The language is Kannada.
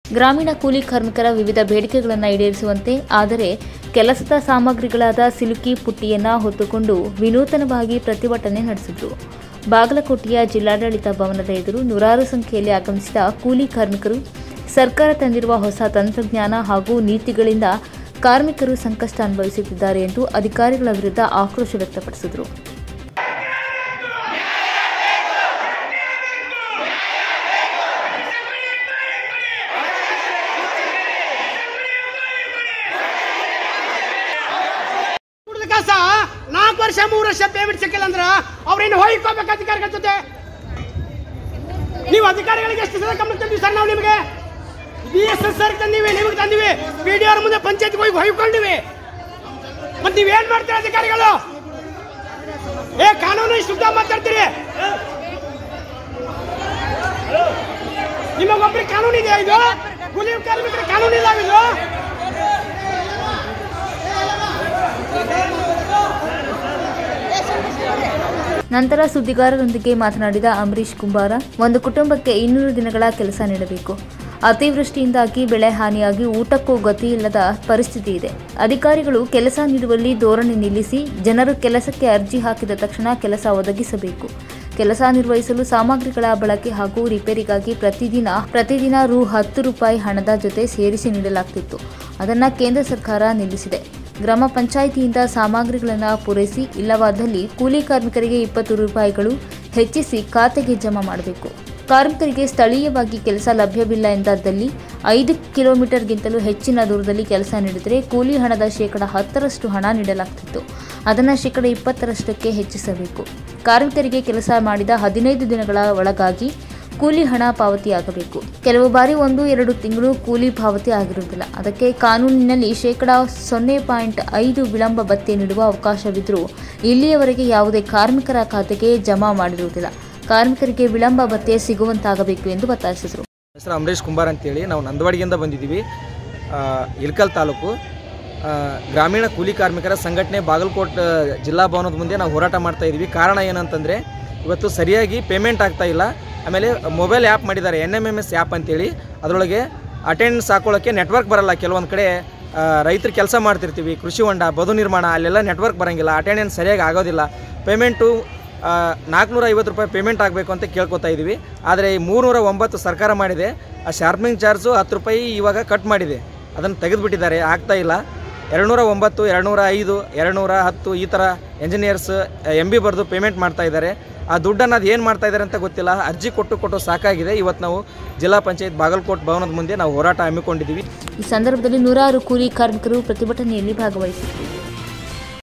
ಗ್ರಾಮೀಣ ಕೂಲಿ ಕಾರ್ಮಿಕರ ವಿವಿಧ ಬೇಡಿಕೆಗಳನ್ನು ಈಡೇರಿಸುವಂತೆ ಆದರೆ ಕೆಲಸದ ಸಾಮಗ್ರಿಗಳಾದ ಸಿಲುಕಿ ಪುಟ್ಟಿಯನ್ನು ಹೊತ್ತುಕೊಂಡು ವಿನೂತನವಾಗಿ ಪ್ರತಿಭಟನೆ ನಡೆಸಿದರು ಬಾಗಲಕೋಟೆಯ ಜಿಲ್ಲಾಡಳಿತ ಭವನದ ಎದುರು ನೂರಾರು ಸಂಖ್ಯೆಯಲ್ಲಿ ಆಗಮಿಸಿದ ಕೂಲಿ ಕಾರ್ಮಿಕರು ಸರ್ಕಾರ ತಂದಿರುವ ಹೊಸ ತಂತ್ರಜ್ಞಾನ ಹಾಗೂ ನೀತಿಗಳಿಂದ ಕಾರ್ಮಿಕರು ಸಂಕಷ್ಟ ಅನುಭವಿಸುತ್ತಿದ್ದಾರೆ ಎಂದು ಅಧಿಕಾರಿಗಳ ವಿರುದ್ಧ ಆಕ್ರೋಶ ವ್ಯಕ್ತಪಡಿಸಿದರು ಕುಡ್ದ ಕಾಸ ನಾಲ್ಕು ವರ್ಷ ಮೂರು ವರ್ಷ ಪೇಮೆಂಟ್ ಸಿಕ್ಕಿಲ್ಲ ಅಂದ್ರ ಅವ್ರೇನು ಹೋಯ್ಕೋಬೇಕು ಅಧಿಕಾರಿಗಳ ಜೊತೆ ನೀವು ಅಧಿಕಾರಿಗಳಿಗೆ ಎಷ್ಟು ಸಲ ಗಮನ ತಂದಿವಿ ಸರ್ ನಾವು ನಿಮಗೆ ಬಿ ಎಸ್ ಎಸ್ ಸರ್ ತಂದಿವಿ ನಿಮಗೆ ತಂದಿವಿ ಪಿ ಡಿ ಅವ್ರ ಮುಂದೆ ಪಂಚಾಯತ್ಗೆ ಹೋಗಿ ಹೊಯ್ಕೊಂಡಿವಿ ಮತ್ತೆ ನೀವೇನ್ ಮಾಡ್ತೀರ ಅಧಿಕಾರಿಗಳು ಏ ಕಾನೂನು ಶುದ್ಧ ಮಾತಾಡ್ತೀರಿ ನಿಮಗೊಬ್ಬರಿಗೆ ಕಾನೂನು ಇದೆಯಾ ಇದು ಕೂಲಿ ಕಾರ್ಮಿಕರ ಕಾನೂನು ಇಲ್ಲ ಇದು ನಂತರ ಸುದ್ದಿಗಾರರೊಂದಿಗೆ ಮಾತನಾಡಿದ ಅಂಬರೀಶ್ ಕುಂಬಾರ ಒಂದು ಕುಟುಂಬಕ್ಕೆ ಇನ್ನೂರು ದಿನಗಳ ಕೆಲಸ ನೀಡಬೇಕು ಅತಿವೃಷ್ಟಿಯಿಂದಾಗಿ ಬೆಳೆ ಹಾನಿಯಾಗಿ ಊಟಕ್ಕೂ ಗತಿಯಿಲ್ಲದ ಪರಿಸ್ಥಿತಿ ಇದೆ ಅಧಿಕಾರಿಗಳು ಕೆಲಸ ನೀಡುವಲ್ಲಿ ಧೋರಣೆ ನಿಲ್ಲಿಸಿ ಜನರು ಕೆಲಸಕ್ಕೆ ಅರ್ಜಿ ಹಾಕಿದ ತಕ್ಷಣ ಕೆಲಸ ಒದಗಿಸಬೇಕು ಕೆಲಸ ನಿರ್ವಹಿಸಲು ಸಾಮಗ್ರಿಗಳ ಬಳಕೆ ಹಾಗೂ ರಿಪೇರಿಗಾಗಿ ಪ್ರತಿದಿನ ಪ್ರತಿದಿನ ರು ಹತ್ತು ರೂಪಾಯಿ ಹಣದ ಜೊತೆ ಸೇರಿಸಿ ನೀಡಲಾಗ್ತಿತ್ತು ಅದನ್ನ ಕೇಂದ್ರ ಸರ್ಕಾರ ನಿಲ್ಲಿಸಿದೆ ಗ್ರಾಮ ಪಂಚಾಯಿತಿಯಿಂದ ಸಾಮಗ್ರಿಗಳನ್ನು ಪೂರೈಸಿ ಇಲ್ಲವಾದಲ್ಲಿ ಕೂಲಿ ಕಾರ್ಮಿಕರಿಗೆ ಇಪ್ಪತ್ತು ರೂಪಾಯಿಗಳು ಹೆಚ್ಚಿಸಿ ಖಾತೆಗೆ ಜಮಾ ಮಾಡಬೇಕು ಕಾರ್ಮಿಕರಿಗೆ ಸ್ಥಳೀಯವಾಗಿ ಕೆಲಸ ಲಭ್ಯವಿಲ್ಲ ಎಂದಾದಲ್ಲಿ ಐದು ಕಿಲೋಮೀಟರ್ಗಿಂತಲೂ ಹೆಚ್ಚಿನ ದೂರದಲ್ಲಿ ಕೆಲಸ ನೀಡಿದರೆ ಕೂಲಿ ಹಣದ ಶೇಕಡ ಹತ್ತರಷ್ಟು ಹಣ ನೀಡಲಾಗ್ತಿತ್ತು ಅದನ್ನು ಶೇಕಡ ಇಪ್ಪತ್ತರಷ್ಟಕ್ಕೆ ಹೆಚ್ಚಿಸಬೇಕು ಕಾರ್ಮಿಕರಿಗೆ ಕೆಲಸ ಮಾಡಿದ ಹದಿನೈದು ದಿನಗಳ ಒಳಗಾಗಿ ಕೂಲಿ ಹಣ ಪಾವತಿಯಾಗಬೇಕು ಕೆಲವು ಬಾರಿ ಒಂದು ಎರಡು ತಿಂಗಳು ಕೂಲಿ ಪಾವತಿ ಆಗಿರುವುದಿಲ್ಲ ಅದಕ್ಕೆ ಕಾನೂನಿನಲ್ಲಿ ಶೇಕಡ ಸೊನ್ನೆ ಪಾಯಿಂಟ್ ಐದು ವಿಳಂಬ ಭತ್ಯೆ ನೀಡುವ ಅವಕಾಶವಿದ್ದರೂ ಇಲ್ಲಿಯವರೆಗೆ ಯಾವುದೇ ಕಾರ್ಮಿಕರ ಖಾತೆಗೆ ಜಮಾ ಮಾಡಿರುವುದಿಲ್ಲ ಕಾರ್ಮಿಕರಿಗೆ ವಿಳಂಬ ಭತ್ಯೆ ಸಿಗುವಂತಾಗಬೇಕು ಎಂದು ಒತ್ತಾಯಿಸಿದರು ಹೆಸರು ಅಂಬರೀಶ್ ಕುಂಬಾರ್ ಅಂತೇಳಿ ನಾವು ನಂದವಾಡಿಯಿಂದ ಬಂದಿದ್ದೀವಿ ಆ, ಇಲ್ಕಲ್ ತಾಲೂಕು ಆ, ಗ್ರಾಮೀಣ ಕೂಲಿ ಕಾರ್ಮಿಕರ ಸಂಘಟನೆ ಬಾಗಲಕೋಟ್ ಜಿಲ್ಲಾ ಭವನದ ಮುಂದೆ ನಾವು ಹೋರಾಟ ಮಾಡ್ತಾ ಇದ್ದೀವಿ ಕಾರಣ ಏನಂತಂದರೆ ಇವತ್ತು ಸರಿಯಾಗಿ ಪೇಮೆಂಟ್ ಆಗ್ತಾ ಇಲ್ಲ ಆಮೇಲೆ ಮೊಬೈಲ್ ಆ್ಯಪ್ ಮಾಡಿದ್ದಾರೆ N M M S app ಅಂತೇಳಿ ಅದರೊಳಗೆ ಅಟೆಂಡೆನ್ಸ್ ಹಾಕೊಳ್ಳೋಕ್ಕೆ ನೆಟ್ವರ್ಕ್ ಬರಲ್ಲ ಕೆಲವೊಂದು ಕಡೆ ರೈತರು ಕೆಲಸ ಮಾಡ್ತಿರ್ತೀವಿ ಕೃಷಿ ಹೊಂಡ ಬದು ನಿರ್ಮಾಣ ಅಲ್ಲೆಲ್ಲ ನೆಟ್ವರ್ಕ್ ಬರೋಂಗಿಲ್ಲ ಅಟೆಂಡೆನ್ಸ್ ಸರಿಯಾಗಿ ಆಗೋದಿಲ್ಲ ಪೇಮೆಂಟು ನಾಲ್ಕುನೂರ ಐವತ್ತು ರೂಪಾಯಿ ಪೇಮೆಂಟ್ ಆಗಬೇಕು ಅಂತ ಕೇಳ್ಕೊತಾ ಇದ್ದೀವಿ ಆದರೆ ಈ ಮೂರುನೂರ ಒಂಬತ್ತು ಸರ್ಕಾರ ಮಾಡಿದೆ ಆ ಶಾರ್ಪಿಂಗ್ ಚಾರ್ಜು ಹತ್ತು ರೂಪಾಯಿ ಇವಾಗ ಕಟ್ ಮಾಡಿದೆ ಅದನ್ನು ತೆಗೆದುಬಿಟ್ಟಿದ್ದಾರೆ ಆಗ್ತಾ ಇಲ್ಲ ಎರಡುನೂರ ಒಂಬತ್ತು ಎರಡುನೂರ ಐದು ಎರಡುನೂರ ಹತ್ತು ಈ ಥರ ಎಂಜಿನಿಯರ್ಸ್ ಎಮ್ ಬಿ ಬರೆದು ಪೇಮೆಂಟ್ ಮಾಡ್ತಾ ಇದ್ದಾರೆ ಆ ದುಡ್ಡನ್ನು ಅದು ಏನು ಮಾಡ್ತಾ ಇದ್ದಾರೆ ಅಂತ ಗೊತ್ತಿಲ್ಲ ಅರ್ಜಿ ಕೊಟ್ಟು ಕೊಟ್ಟು ಸಾಕಾಗಿದೆ ಇವತ್ತು ನಾವು ಜಿಲ್ಲಾ ಪಂಚಾಯತ್ ಬಾಗಲಕೋಟ್ ಭವನದ ಮುಂದೆ ನಾವು ಹೋರಾಟ ಹಮ್ಮಿಕೊಂಡಿದ್ದೀವಿ ಈ ಸಂದರ್ಭದಲ್ಲಿ ನೂರಾರು ಕೂಲಿ ಕಾರ್ಮಿಕರು ಪ್ರತಿಭಟನೆಯಲ್ಲಿ ಭಾಗವಹಿಸಿದರು